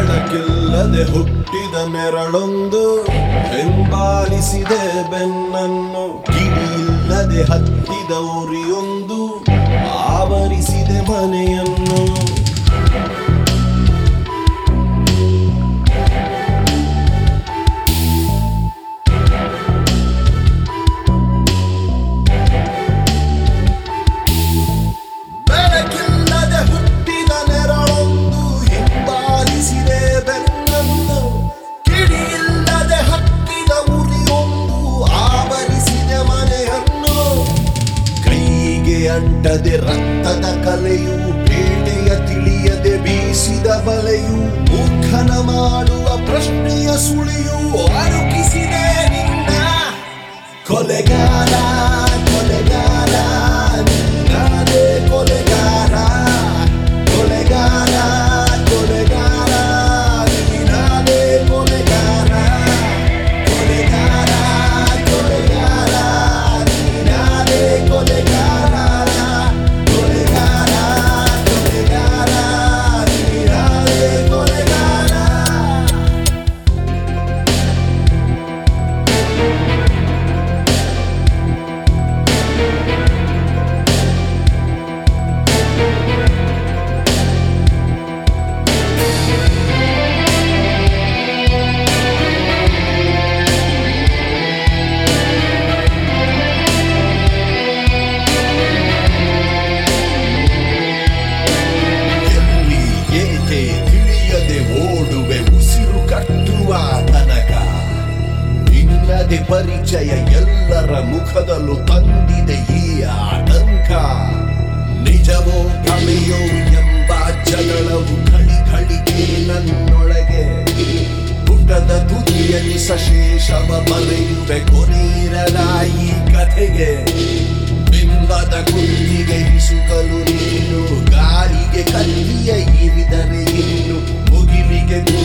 ಬೆಳಕಿಲ್ಲದೆ ಹುಟ್ಟಿದ ನೆರಳೊಂದು ಬೆಂಬಾಲಿಸಿದೆ ಬೆನ್ನನ್ನು ಕಿಡಿಯಿಲ್ಲದೆ ಹತ್ತಿದ ಉರಿಯೊಂದು ಆವರಿಸಿದೆ ಮನೆಯನ್ನು ಬೆಳಕಿಲ್ಲದೆ ಹುಟ್ಟಿದ ನೆರಳೊಂದು ಹಿಂಬಾಲಿಸಿದೆ ಬೆನ್ನನ್ನು ಕಿಡಿಯಿಲ್ಲದೆ ಹತ್ತಿದ ಉರಿಯೊಂದು ಆವರಿಸಿದೆ ಮನೆಯನ್ನು ಕೈಗೆ ಅಂಟದೆ ರಕ್ತದ ಕಲೆಯು ಬೇಟೆಯ ತಿಳಿಯದೆ ಬೀಸಿದ ಬಲೆಯು ಮೂರ್ಖನ ಮಾಡುವ ಪ್ರಶ್ನೆಯ ಸುಳಿಯು ಅರುಕಿಸಿದೆ ನಿನ್ನ ಕೊಲೆಗಾರ ಕೊಲೆಗಾರ ನಾನೇ ಕೊಲೆಗಾರ ಕೊಲೆಗಾರ ಕೊಲೆಗಾರ ನಾನೇ ಕೊಲೆಗಾರ ಕೊಲೆಗಾರ ಕೊಲೆಗಾರ ನಾನೇ ಕೊಲೆಗಾರ ಕೊಲೆಗಾರ ಕೊಲೆಗಾರ ನಾನೇ ಕೊಲೆಗಾರ ಎಲ್ಲಿ ಏಕೆ ತಿಳಿಯದೆ ಓಡುವೆ ಉಸಿರು ಕಟ್ಟುವ ತನಕ ನಿನ್ನದೆ ಪರಿಚಯ ಎಲ್ಲರ ಮುಖದಲ್ಲೂ ತಂದಿದೆ ಈ ಆತಂಕ ನಿಜವೋ ಭ್ರಮೆಯೋ ಎಂಬ ಜಗಳವು ಖಳಿ ಖಳಿಗೆ ನನ್ನೊಳಗೆ ಪುಟದ ತುದಿಯಲ್ಲಿ ಸಶೇಷವ ಬರೆಯುವೆ ಕೊನೆಯಿರದ ಈ ಕಥೆಗೆ ಬಿಂಬದ ಕುಂದಿಗೆ ಇಸುಕಲು ನೀನು ಗಾಳಿಗೆ ಕಲ್ಲಿಯ ಇರಿದರೆ ಇನ್ನು ಮುಗಿಲಿಗೆ